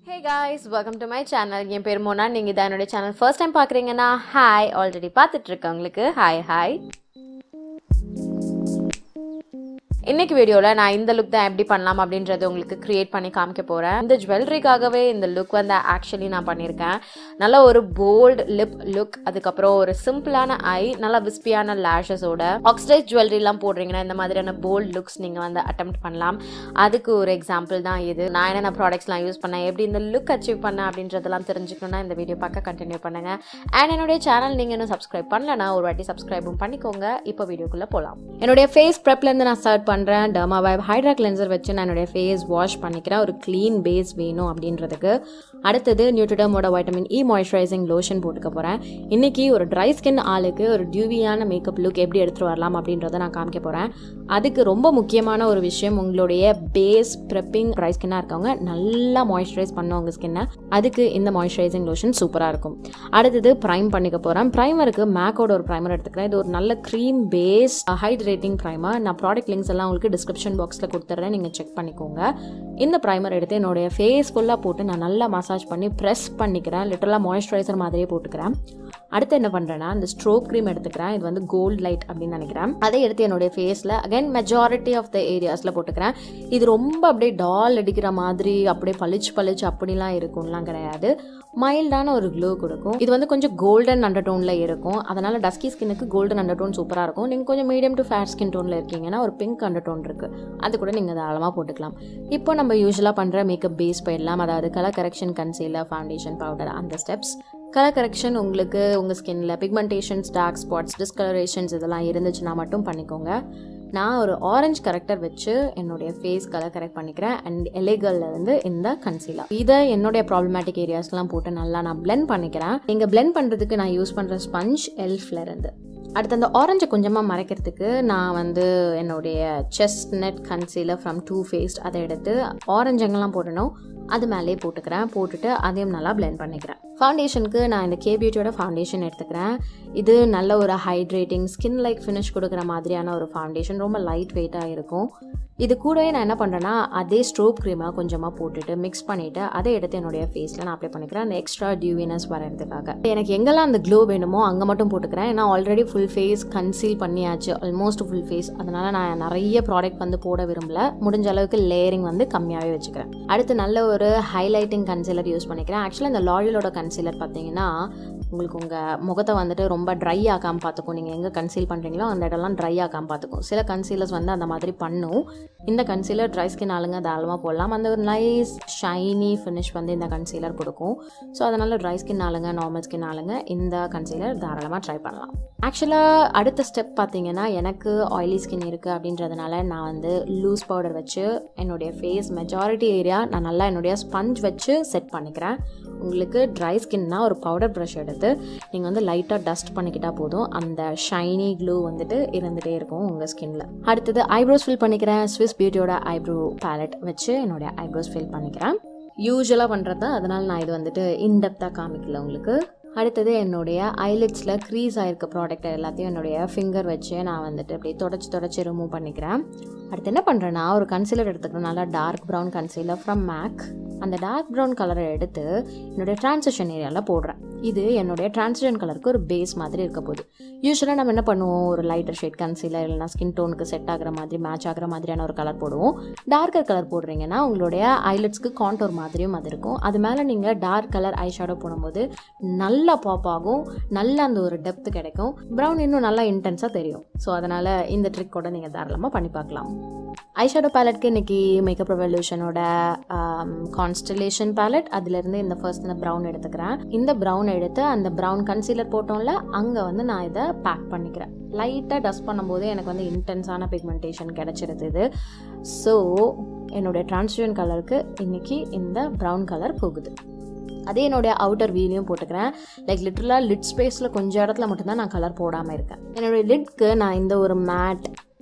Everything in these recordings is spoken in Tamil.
hey guys welcome to my channel என் பேர் மோனா நீங்கள் இதான் என்னுடைய சேனல் ஃபர்ஸ்ட் டைம் பார்க்குறீங்கன்னா ஹாய் ஆல்ரெடி பார்த்துட்டு இருக்கவங்களுக்கு ஹாய் ஹாய் இன்னைக்கு வீடியோவில் நான் இந்த லுக் தான் எப்படி பண்ணலாம் அப்படின்றது உங்களுக்கு கிரியேட் பண்ணி காமிக்க போகிறேன் இந்த ஜுவல்லரிக்காகவே இந்த லுக் வந்து ஆக்சுவலி நான் பண்ணியிருக்கேன் நல்ல ஒரு போல்டு லிப் லுக் அதுக்கப்புறம் ஒரு சிம்பிளான ஐ நல்ல விஸ்பியான லேஷஸோட ஆக்சிடைஸ் ஜுவல்லரிலாம் போடுறீங்கன்னா இந்த மாதிரியான போல்ட் லுக்ஸ் நீங்கள் வந்து அட்டம் பண்ணலாம் அதுக்கு ஒரு எக்ஸாம்பிள் தான் இது நான் என்னென்ன ப்ராடக்ட்ஸ்லாம் யூஸ் பண்ணேன் எப்படி இந்த லுக் அச்சீவ் பண்ணேன் அப்படின்றதெல்லாம் தெரிஞ்சுக்கணும்னா இந்த வீடியோ பார்க்க கண்டினியூ பண்ணுங்க அண்ட் என்னுடைய சேனல் நீங்கள் இன்னும் சப்ஸ்கிரைப் பண்ணலனா ஒரு வாட்டி சப்ஸ்கிரைபும் பண்ணிக்கோங்க இப்போ வீடியோக்குள்ளே போகலாம் என்னுடைய ஃபேஸ் ப்ரெப்லேருந்து நான் ஸ்டார்ட் பண்ணுறேன் டர்மா வைப் ஹைட்ரா கிளென்சர் வச்சு நான் என்னுடைய ஃபேஸ் வாஷ் பண்ணிக்கிறேன் ஒரு க்ளீன் பேஸ் வேணும் அப்படின்றதுக்கு அடுத்தது நியூட்ரிடமோட வைட்டமின் இ மாய்ஸ்சரைசிங் லோஷன் போட்டுக்க போகிறேன் இன்னைக்கு ஒரு ட்ரை ஸ்கின் ஆளுக்கு ஒரு டியூவியான மேக்கப் லுக் எப்படி எடுத்துகிட்டு வரலாம் அப்படின்றத நான் காமிக்க போகிறேன் அதுக்கு ரொம்ப முக்கியமான ஒரு விஷயம் உங்களுடைய பேஸ் ப்ரெப்பிங் ட்ரை ஸ்கின்னாக இருக்கவங்க நல்லா மாய்ஸ்சரைஸ் பண்ணும் உங்கள் ஸ்கின்னை அதுக்கு இந்த மாய்ஸ்சரைசிங் லோஷன் சூப்பராக இருக்கும் அடுத்தது ப்ரைம் பண்ணிக்க போகிறேன் ப்ரைமருக்கு மேக்கோட ஒரு ப்ரைமர் எடுத்துக்கிறேன் இது ஒரு நல்ல க்ரீம் பேஸ் ஹைட்ரேட்டிங் ப்ரைமர் நான் ப்ராடக்ட் லிங்க்ஸ் எல்லாம் உங்களுக்கு டிஸ்கிரிப்ஷன் பாக்ஸில் கொடுத்துட்றேன் நீங்கள் செக் பண்ணிக்கோங்க இந்த ப்ரைமர் எடுத்து என்னுடைய ஃபேஸ் ஃபுல்லாக போட்டு நான் நல்லா மசாஜ் பண்ணி ப்ரெஸ் பண்ணிக்கிறேன் லிட்டரலாக மாய்ஸ்சரைசர் மாதிரியே போட்டுக்கிறேன் அடுத்து என்ன பண்ணுறேன்னா இந்த ஸ்ட்ரோக் க்ரீம் எடுத்துக்கிறேன் இது வந்து கோல்ட் லைட் அப்படின்னு நினைக்கிறேன் அதை எடுத்து என்னுடைய ஃபேஸில் அகைன் மெஜாரிட்டி ஆஃப் த ஏரியாஸில் போட்டுக்கிறேன் இது ரொம்ப அப்படியே டால் அடிக்கிற மாதிரி அப்படியே பளிச்சு பளிச்சு அப்படிலாம் இருக்கும்லாம் கிடையாது மைல்டான ஒரு க்ளோ கொடுக்கும் இது வந்து கொஞ்சம் கோல்டன் அண்டர் டோனில் இருக்கும் அதனால் டஸ்கி ஸ்கின்னுக்கு கோல்டன் அண்டர் டோன் சூப்பராக இருக்கும் நீங்கள் கொஞ்சம் மீடியம் டு ஃபேட் ஸ்கின் டோனில் இருக்கீங்கன்னா ஒரு பிங்க் அண்டர் டோன் இருக்குது அது கூட நீங்கள் தாராளமாக போட்டுக்கலாம் இப்போ நம்ம யூஸ்வலாக பண்ணுற மேக்கப் பேஸ் போயிடலாம் அதாவது colour correction concealer foundation powder அந்த ஸ்டெப்ஸ் கலர் கரெக்ஷன் உங்களுக்கு உங்கள் ஸ்கின்ல பிக்மெண்டேஷன்ஸ் டார்க் ஸ்பாட்ஸ் டிஸ்கலரேஷன்ஸ் இதெல்லாம் இருந்துச்சுன்னா மட்டும் பண்ணிக்கோங்க நான் ஒரு ஆரஞ்சு கரெக்டர் வச்சு என்னுடைய ஃபேஸ் கலர் கரெக்ட் பண்ணிக்கிறேன் அண்ட் எலேகல்ல இருந்து இந்த கன்சீலர் இதை என்னுடைய ப்ராப்ளமேட்டிக் ஏரியாஸ்லாம் போட்டு நல்லா நான் பிளெண்ட் பண்ணிக்கிறேன் நீங்கள் பிளெண்ட் பண்ணுறதுக்கு நான் யூஸ் பண்ணுற ஸ்பஞ்ச் எல்ஃப்ல இருந்து அடுத்து அந்த ஆரஞ்சை கொஞ்சமாக மறைக்கிறதுக்கு நான் வந்து என்னுடைய chestnut concealer from Too Faced அதை எடுத்து ஆரஞ்சு எங்கெல்லாம் போடணும் அது மேலேயே போட்டுக்கிறேன் போட்டுட்டு அதையும் நல்லா பிளெண்ட் பண்ணிக்கிறேன் ஃபவுண்டேஷனுக்கு நான் இந்த கே பியூட்டியோட ஃபவுண்டேஷன் எடுத்துக்கிறேன் இது நல்ல ஒரு ஹைட்ரேட்டிங் ஸ்கின் லைக் ஃபினிஷ் கொடுக்குற மாதிரியான ஒரு ஃபவுண்டேஷன் ரொம்ப லைட் வெயிட்டாக இருக்கும் இது கூடவே நான் என்ன பண்ணுறேன்னா அதே ஸ்ட்ரோப் க்ரீமாக கொஞ்சமாக போட்டுட்டு மிக்ஸ் பண்ணிவிட்டு அதை எடுத்து என்னுடைய ஃபேஸில் நான் அப்ளை பண்ணிக்கிறேன் அந்த எக்ஸ்ட்ரா டியூவினஸ் வரதுக்காக எனக்கு எங்கெல்லாம் அந்த க்ளோ வேணுமோ அங்கே மட்டும் போட்டுக்கிறேன் ஏன்னா ஆல்ரெடி ஃபுல் ஃபேஸ் கன்சீல் பண்ணியாச்சு ஆல்மோஸ்ட் ஃபுல் ஃபேஸ் அதனால் நான் நிறைய ப்ராடக்ட் வந்து போட விரும்பல முடிஞ்ச அளவுக்கு லேயரிங் வந்து கம்மியாகவே வச்சுக்கிறேன் அடுத்து நல்ல ஒரு ஹைலைட்டிங் கன்சீலர் யூஸ் பண்ணிக்கிறேன் ஆக்சுவலாக இந்த லாரியலோட கன்சீலர் பார்த்தீங்கன்னா உங்களுக்கு உங்கள் முகத்தை வந்துட்டு ரொம்ப ட்ரை ஆகாமல் பார்த்துக்கும் நீங்கள் எங்கே கன்சீல் பண்ணுறீங்களோ அந்த இடம்லாம் ட்ரை ஆகாமல் பார்த்துக்கும் சில கன்சீலர்ஸ் வந்து அந்த மாதிரி பண்ணும் இந்த கன்சீலர் ட்ரை ஸ்கின் ஆளுங்க தாராளமாக போடலாம் அந்த ஒரு நைஸ் ஷைனி ஃபினிஷ் வந்து இந்த கன்சீலர் கொடுக்கும் ஸோ அதனால் ட்ரை ஸ்கின் ஆளுங்க நார்மல் ஸ்கின் ஆளுங்க இந்த கன்சீலர் தாராளமாக ட்ரை பண்ணலாம் ஆக்சுவலாக அடுத்த ஸ்டெப் பார்த்தீங்கன்னா எனக்கு ஆயிலி ஸ்கின் இருக்குது அப்படின்றதுனால நான் வந்து லூஸ் பவுடர் வச்சு என்னுடைய ஃபேஸ் மெஜாரிட்டி ஏரியா நான் நல்லா என்னுடைய ஸ்பஞ்ச் வச்சு செட் பண்ணிக்கிறேன் உங்களுக்கு ட்ரை ஸ்கின்னா ஒரு பவுடர் ப்ரஷ் எடுத்து நீங்கள் வந்து லைட்டாக டஸ்ட் பண்ணிக்கிட்டால் போதும் அந்த ஷைனி க்ளூ வந்துட்டு இருந்துகிட்டே இருக்கும் உங்கள் ஸ்கின்ல அடுத்தது ஐப்ரோஸ் ஃபில் பண்ணிக்கிறேன் ஸ்விஸ் பியூட்டியோட ஐப்ரோ பேலட் வச்சு என்னுடைய ஐப்ரோஸ் ஃபில் பண்ணிக்கிறேன் யூஸ்வலாக பண்ணுறது தான் அதனால் நான் இது வந்துட்டு இன்டெப்த்தாக காமிக்கல உங்களுக்கு அடுத்தது என்னுடைய ஐலிட்ஸில் க்ரீஸ் ஆகிருக்க ப்ராடக்ட் எல்லாத்தையும் என்னுடைய ஃபிங்கர் வச்சு நான் வந்துட்டு அப்படியே தொடச்சி தொடச்சி ரிமூவ் பண்ணிக்கிறேன் அடுத்து என்ன பண்ணுறேன்னா ஒரு கன்சீலர் எடுத்துக்கிறேன் நல்லா dark brown concealer from MAC அந்த டார்க் ப்ரௌன் கலரை எடுத்து என்னுடைய ட்ரான்சிஷன் ஏரியாவில் போடுறேன் இது என்னுடைய ட்ரான்சிஷன் கலருக்கு ஒரு பேஸ் மாதிரி இருக்க போகுது யூஸ்வலாக நம்ம என்ன பண்ணுவோம் ஒரு லைட்டர் ஷேட் கன்சீலர் இல்லைனா ஸ்கின் டோனுக்கு செட் ஆகிற மாதிரி மேட்ச் ஆகிற மாதிரியான ஒரு கலர் போடுவோம் டார்க்கர் கலர் போடுறீங்கன்னா உங்களுடைய ஐலட்ஸ்க்கு கான்டோர் மாதிரியும் அது இருக்கும் அது மேலே நீங்கள் டார்க் கலர் ஐ ஷேடோ போடும்போது நல்லா பாப் ஆகும் நல்ல அந்த ஒரு டெப்த் கிடைக்கும் ப்ரௌன் இன்னும் நல்லா இன்டென்ஸாக தெரியும் ஸோ அதனால் இந்த ட்ரிக்கோட நீங்கள் தாராளமாக பண்ணி பார்க்கலாம் ஐஷேடோ பேலட்க்கு இன்றைக்கி மேக்கப் ரெவல்யூஷனோட கான்ஸ்டலேஷன் பேலட் அதுலேருந்து இந்த ஃபர்ஸ்ட் இந்த ப்ரௌன் எடுத்துக்கிறேன் இந்த ப்ரௌன் எடுத்து அந்த ப்ரௌன் கன்சீலர் போட்டோம்ல அங்கே வந்து நான் இதை பேக் பண்ணிக்கிறேன் லைட்டாக டஸ்ட் பண்ணும்போது எனக்கு வந்து இன்டென்ஸான பிக்மெண்டேஷன் கிடச்சிருது இது ஸோ என்னுடைய டிரான்ஸ்ஜன் கலருக்கு இன்றைக்கி இந்த ப்ரௌன் கலர் போகுது அதே என்னுடைய அவுட்டர் வீலையும் போட்டுக்கிறேன் லைக் லிட்டரலாக லிட் ஸ்பேஸில் கொஞ்சம் இடத்துல மட்டும்தான் நான் கலர் போடாமல் இருக்கேன் என்னுடைய லிட்க்கு நான் இந்த ஒரு மேட்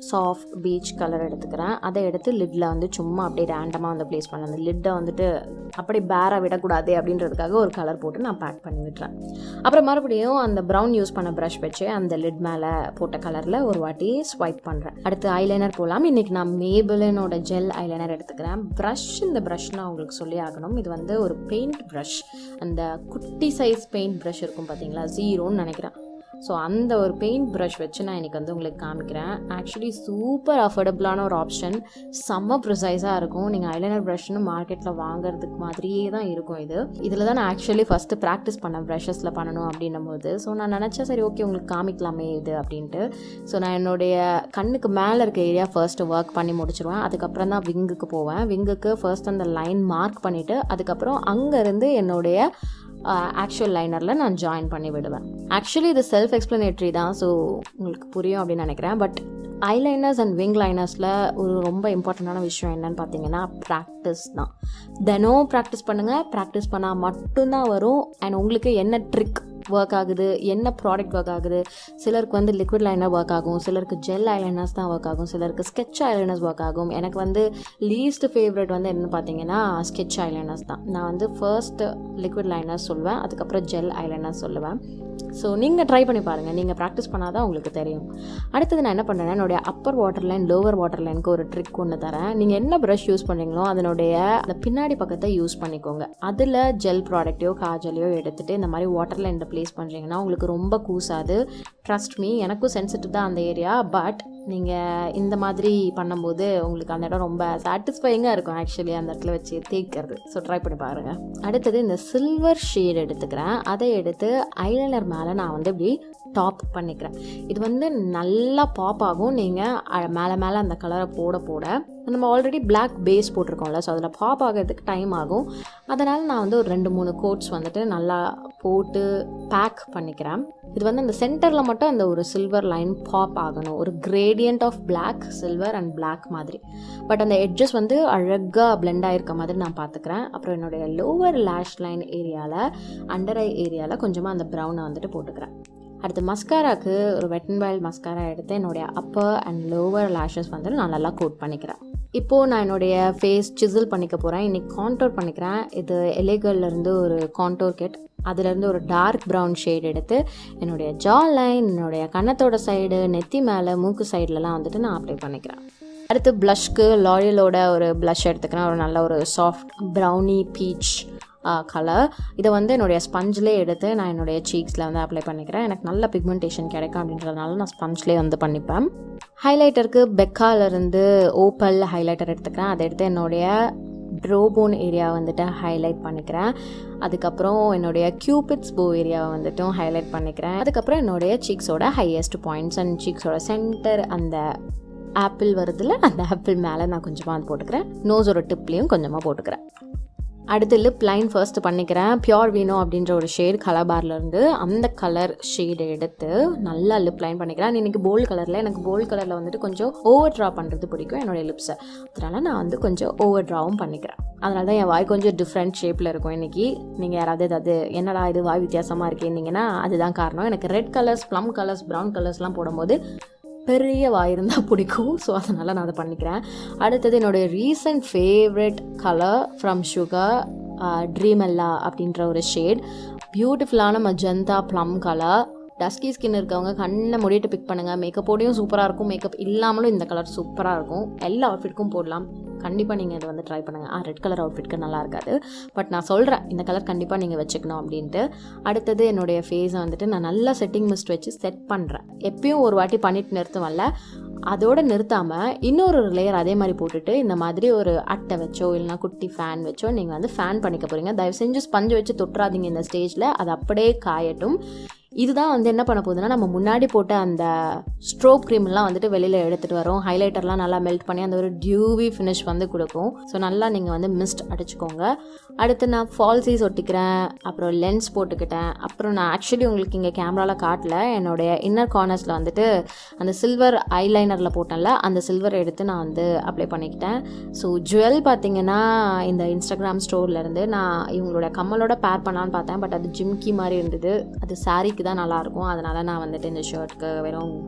சாஃப்ட் பீச் கலர் எடுத்துக்கிறேன் அதை எடுத்து லிட்டில் வந்து சும்மா அப்படியே ரேண்டமாக வந்து ப்ளேஸ் பண்ணேன் அந்த லிட்டை வந்துட்டு அப்படி பேராக விடக்கூடாது அப்படின்றதுக்காக ஒரு கலர் போட்டு நான் பேக் பண்ணி விட்டுறேன் அப்புறம் மறுபடியும் அந்த ப்ரௌன் யூஸ் பண்ண ப்ரஷ் வச்சு அந்த லிட் மேலே போட்ட கலரில் ஒரு வாட்டி ஸ்வைப் பண்ணுறேன் அடுத்து ஐலைனர் போகலாம் இன்றைக்கி நான் மேபிளினோட ஜெல் ஐலைனர் எடுத்துக்கிறேன் ப்ரஷ் இந்த ப்ரஷ் நான் உங்களுக்கு சொல்லி ஆகணும் இது வந்து ஒரு பெயிண்ட் ப்ரஷ் அந்த குட்டி சைஸ் பெயிண்ட் ப்ரஷ் இருக்கும் பார்த்தீங்களா ஜீரோன்னு நினைக்கிறேன் ஸோ அந்த ஒரு பெயிண்ட் ப்ரஷ் வச்சு நான் இன்றைக்கி வந்து உங்களுக்கு காமிக்கிறேன் ஆக்சுவலி சூப்பர் அஃபோர்டபுளான ஒரு ஆப்ஷன் செம்ம ப்ரிசைஸாக இருக்கும் நீங்கள் ஐலைனர் ப்ரஷ்னு மார்க்கெட்டில் வாங்குறதுக்கு மாதிரியே தான் இருக்கும் இது இதில் தான் நான் ஆக்சுவலி ஃபஸ்ட்டு ப்ராக்டிஸ் பண்ணேன் ப்ரஷஸில் பண்ணணும் அப்படின்னும் போது ஸோ நான் நினச்சேன் சரி ஓகே உங்களுக்கு காமிக்கலாமே இது அப்படின்ட்டு ஸோ நான் என்னுடைய கண்ணுக்கு மேலே இருக்க ஏரியா ஃபர்ஸ்ட்டு ஒர்க் பண்ணி முடிச்சிருவேன் அதுக்கப்புறம் தான் விங்குக்கு போவேன் விங்குக்கு ஃபர்ஸ்ட் அந்த லைன் மார்க் பண்ணிவிட்டு அதுக்கப்புறம் அங்கேருந்து என்னுடைய ஆக்சுவல் லைனரில் நான் ஜாயின் பண்ணி விடுவேன் ஆக்சுவலி இது செல்ஃப் எக்ஸ்ப்ளனேட்ரி தான் ஸோ உங்களுக்கு புரியும் அப்படின்னு நினைக்கிறேன் பட் ஐலைனர்ஸ் அண்ட் விங் லைனர்ஸில் ஒரு ரொம்ப இம்பார்ட்டண்ட்டான விஷயம் என்னன்னு பார்த்தீங்கன்னா ப்ராக்டிஸ் தான் தினம் ப்ராக்டிஸ் பண்ணுங்கள் ப்ராக்டிஸ் பண்ணால் மட்டும்தான் வரும் அண்ட் உங்களுக்கு என்ன ட்ரிக் ஒர்க் ஆகுது என்ன ப்ராடக்ட் ஒர்க் ஆகுது சிலருக்கு வந்து லிக்விட் லைனர் ஒர்க் ஆகும் சிலருக்கு ஜெல் ஐலைனர்ஸ் தான் ஒர்க் ஆகும் சிலருக்கு ஸ்கெட்ச் ஐலைனர்ஸ் ஒர்க் ஆகும் எனக்கு வந்து லீஸ்ட் ஃபேவரட் வந்து என்ன பார்த்தீங்கன்னா ஸ்கெட்ச் ஐலைனர்ஸ் தான் நான் வந்து ஃபர்ஸ்ட் லிக்விட் லைனர்ஸ் சொல்லுவேன் அதுக்கப்புறம் ஜெல் ஐலைனர்ஸ் சொல்லுவேன் ஸோ நீங்கள் ட்ரை பண்ணி பாருங்கள் நீங்கள் ப்ராக்டிஸ் பண்ணால் தான் உங்களுக்கு தெரியும் அடுத்தது நான் என்ன பண்ணுறேன்னா என்னுடைய upper water line lower water லைனுக்கு ஒரு ட்ரிக் ஒன்று தரேன் நீங்கள் என்ன ப்ரஷ் யூஸ் பண்ணுறீங்களோ அதனுடைய அந்த பின்னாடி பக்கத்தை யூஸ் பண்ணிக்கோங்க அதில் ஜெல் ப்ராடக்ட்டையோ காஜலையோ எடுத்துகிட்டு இந்த மாதிரி வாட்டர் லைனில் ப்ளேஸ் பண்ணுறீங்கன்னா உங்களுக்கு ரொம்ப கூசாது ட்ரஸ்ட் மீ எனக்கும் சென்சிட்டிவ் தான் அந்த ஏரியா பட் நீங்கள் இந்த மாதிரி பண்ணும்போது உங்களுக்கு அந்த இடம் ரொம்ப சாட்டிஸ்ஃபைங்காக இருக்கும் ஆக்சுவலி அந்த இடத்துல வச்சு தேய்க்கிறது ஸோ ட்ரை பண்ணி பாருங்கள் அடுத்தது இந்த சில்வர் ஷேட் எடுத்துக்கிறேன் அதை எடுத்து ஐலைனர் மேலே நான் வந்து இப்படி டாப் பண்ணிக்கிறேன் இது வந்து நல்லா பாப் ஆகும் நீங்கள் மேலே மேலே அந்த கலரை போட போட நம்ம ஆல்ரெடி பிளாக் பேஸ் போட்டிருக்கோம்ல ஸோ அதில் பாப் ஆகிறதுக்கு டைம் ஆகும் அதனால் நான் வந்து ஒரு ரெண்டு மூணு கோட்ஸ் வந்துட்டு நல்லா போட்டு பேக் பண்ணிக்கிறேன் இது வந்து அந்த சென்டரில் மட்டும் அந்த ஒரு சில்வர் லைன் பாப் ஆகணும் ஒரு gradient of black silver and black மாதிரி பட் அந்த எட்ஜஸ் வந்து அழகாக பிளெண்ட் ஆகிருக்க மாதிரி நான் பார்த்துக்கிறேன் அப்புறம் என்னுடைய லோவர் லேஷ் லைன் ஏரியாவில் அண்டர் ஐ ஏரியாவில் கொஞ்சமாக அந்த ப்ரௌனை வந்துட்டு போட்டுக்கிறேன் அடுத்து மஸ்காராக்கு ஒரு வெட் அண்ட் வைல்ட் மஸ்காரா எடுத்து என்னுடைய அப்பர் அண்ட் லோவர் லேஷஸ் வந்து நான் நல்லா கோட் பண்ணிக்கிறேன் இப்போது நான் என்னுடைய ஃபேஸ் சிசில் பண்ணிக்க போகிறேன் இன்றைக்கி கான்டோர் பண்ணிக்கிறேன் இது எலேகர்லேருந்து ஒரு கான்டோர் கிட் அதுலேருந்து ஒரு டார்க் ப்ரௌன் ஷேட் எடுத்து என்னுடைய ஜா லைன் என்னுடைய கன்னத்தோட சைடு நெத்தி மேலே மூக்கு சைட்லலாம் வந்துட்டு நான் அப்ளை பண்ணிக்கிறேன் அடுத்து ப்ளஷ்க்கு லாரியலோட ஒரு ப்ளஷ் எடுத்துக்கிறேன் ஒரு நல்ல ஒரு சாஃப்ட் ப்ரௌனி பீச் கலர் இதை வந்து என்னுடைய ஸ்பஞ்சிலே எடுத்து நான் என்னுடைய சீக்ஸில் வந்து அப்ளை பண்ணிக்கிறேன் எனக்கு நல்ல பிக்மெண்டேஷன் கிடைக்கும் அப்படின்றதுனால நான் ஸ்பஞ்ச்லேயே வந்து பண்ணிப்பேன் ஹைலைட்டருக்கு பெக்காலேருந்து ஓப்பல் ஹைலைட்டர் எடுத்துக்கிறேன் அதை எடுத்து என்னுடைய ப்ரோபோன் ஏரியா வந்துட்டு ஹைலைட் பண்ணிக்கிறேன் அதுக்கப்புறம் என்னுடைய கியூபிட்ஸ் போ ஏரியாவை வந்துட்டும் ஹைலைட் பண்ணிக்கிறேன் அதுக்கப்புறம் என்னுடைய சீக்ஸோட ஹையஸ்ட் பாயிண்ட்ஸ் அண்ட் சீக்ஸோட சென்டர் அந்த ஆப்பிள் வருதுல அந்த ஆப்பிள் மேலே நான் கொஞ்சமாக வந்து போட்டுக்கிறேன் நோஸோட டிப்லேயும் கொஞ்சமாக போட்டுக்கிறேன் அடுத்து லிப் லைன் ஃபர்ஸ்ட் பண்ணிக்கிறேன் பியோர் வீனோ அப்படின்ற ஒரு ஷேட் கலர் பார்லேருந்து அந்த கலர் ஷேடை எடுத்து நல்லா லிப் லைன் பண்ணிக்கிறேன் இன்றைக்கி போல்ட் கலரில் எனக்கு போல்ட் கலரில் வந்துட்டு கொஞ்சம் ஓவர் ட்ரா பண்ணுறது பிடிக்கும் என்னுடைய லிப்ஸை அதனால் நான் வந்து கொஞ்சம் ஓவர் ட்ராவும் பண்ணிக்கிறேன் அதனால தான் என் வாய் கொஞ்சம் டிஃப்ரெண்ட் ஷேப்பில் இருக்கும் இன்றைக்கி நீங்கள் யாராவது ஏதாவது என்னடா இது வாய் வித்தியாசமாக இருக்கீங்கன்னா அதுதான் காரணம் எனக்கு red colours plum colours brown கலர்ஸ்லாம் போடும்போது பெரிய வாய் இருந்தால் பிடிக்கும் ஸோ அதனால் நான் அதை பண்ணிக்கிறேன் அடுத்தது என்னுடைய recent favourite colour from Sugar ட்ரீமெல்லா அப்படின்ற ஒரு ஷேட் பியூட்டிஃபுல்லான magenta plum colour dusky skin இருக்கவங்க கண்ணை முடிட்டு பிக் பண்ணுங்கள் மேக்கப்போடையும் சூப்பராக இருக்கும் மேக்கப் இல்லாமலும் இந்த கலர் சூப்பராக இருக்கும் எல்லா அவுட்ஃபிட்க்கும் போடலாம் கண்டிப்பாக நீங்கள் இதை வந்து ட்ரை பண்ணுங்கள் ஆ ரெட் கலர் அவுட்ஃபிட்க்கு நல்லா இருக்காது பட் நான் சொல்கிறேன் இந்த கலர் கண்டிப்பாக நீங்கள் வச்சுக்கணும் அப்படின்ட்டு அடுத்தது என்னுடைய ஃபேஸை வந்துட்டு நான் நல்லா செட்டிங் மிஸ்ட் வச்சு செட் பண்ணுறேன் எப்பயும் ஒரு வாட்டி பண்ணிட்டு நிறுத்துவல்ல அதோடு நிறுத்தாமல் இன்னொரு லேயர் அதே மாதிரி போட்டுட்டு இந்த மாதிரி ஒரு அட்டை வச்சோ இல்லைனா குட்டி ஃபேன் வச்சோ நீங்கள் வந்து ஃபேன் பண்ணிக்க போகிறீங்க தயவு செஞ்சு ஸ்பஞ்சு வச்சு தொட்டுறாதீங்க இந்த ஸ்டேஜில் அது அப்படியே காயட்டும் இதுதான் வந்து என்ன பண்ண போகுதுன்னா நம்ம முன்னாடி போட்ட அந்த ஸ்ட்ரோக் க்ரீம்லாம் வந்துட்டு வெளியில் எடுத்துகிட்டு வரோம் ஹைலைட்டர்லாம் நல்லா மெல்ட் பண்ணி அந்த ஒரு டியூவி ஃபினிஷ் வந்து கொடுக்கும் ஸோ நல்லா நீங்கள் வந்து மிஸ்ட் அடிச்சுக்கோங்க அடுத்து நான் ஃபால்ஸீஸ் ஒட்டிக்கிறேன் அப்புறம் லென்ஸ் போட்டுக்கிட்டேன் அப்புறம் நான் ஆக்சுவலி உங்களுக்கு இங்கே கேமராவில் காட்டல என்னுடைய இன்னர் கார்னர்ஸில் வந்துட்டு அந்த சில்வர் ஐலைனரில் போட்டேன்ல அந்த சில்வர் எடுத்து நான் வந்து அப்ளை பண்ணிக்கிட்டேன் ஸோ ஜுவல் பார்த்தீங்கன்னா இந்த இன்ஸ்டாகிராம் ஸ்டோர்லேருந்து நான் இவங்களோட கம்மலோட பேர் பண்ணலான்னு பார்த்தேன் பட் அது ஜிம்கி மாதிரி இருந்தது அது சாரீக்கு தான் நல்லாயிருக்கும் அதனால் நான் வந்துட்டு இந்த ஷர்ட்க்கு வெறும்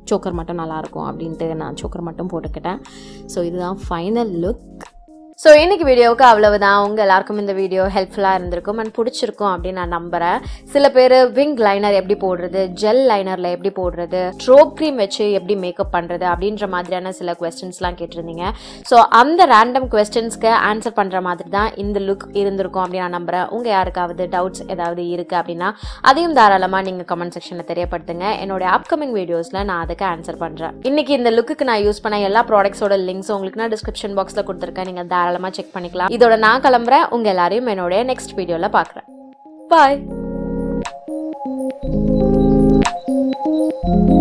சோக்கர் மட்டும் நல்லாயிருக்கும் அப்படின்ட்டு நான் சோக்கர் மட்டும் போட்டுக்கிட்டேன் ஸோ இதுதான் ஃபைனல் லுக் ஸோ இன்னைக்கு வீடியோவுக்கு அவ்வளவுதான் உங்கள் எல்லாருக்கும் இந்த வீடியோ ஹெல்ப்ஃபுல்லாக இருந்திருக்கும் அண்ட் பிடிச்சிருக்கும் அப்படின்னு நான் நம்புகிறேன் சில பேர் விங் லைனர் எப்படி போடுறது ஜெல் லைனரில் எப்படி போடுறது ஸ்ட்ரோக் க்ரீம் வச்சு எப்படி மேக்கப் பண்ணுறது அப்படின்ற மாதிரியான சில கொஸ்டின்ஸ்லாம் கேட்டிருந்தீங்க ஸோ அந்த ரேண்டம் கொஸ்டின்ஸ்க்கு ஆன்சர் பண்ணுற மாதிரி தான் இந்த லுக் இருந்திருக்கும் அப்படின்னு நான் நம்புகிறேன் உங்கள் யாருக்காவது டவுட்ஸ் ஏதாவது இருக்குது அப்படின்னா அதையும் தாராளமாக நீங்கள் கமெண்ட் செக்ஷனில் தெரியப்படுத்துங்க என்னோட அப்கமிங் வீடியோஸில் நான் அதுக்கு ஆன்சர் பண்ணுறேன் இன்னைக்கு இந்த லுக்குக்கு நான் யூஸ் பண்ண எல்லா ப்ராடக்ட்ஸோட லிங்க்ஸ் உங்களுக்கு நான் டிஸ்கிரிப்ஷன் பாக்ஸில் கொடுத்துருக்கேன் நீங்கள் தாராளமாக செக் பண்ணிக்கலாம் இதோட நான் கிளம்புறேன் உங்கள் எல்லாரையும் என்னோட நெக்ஸ்ட் வீடியோவில் பார்க்குறேன் பாய்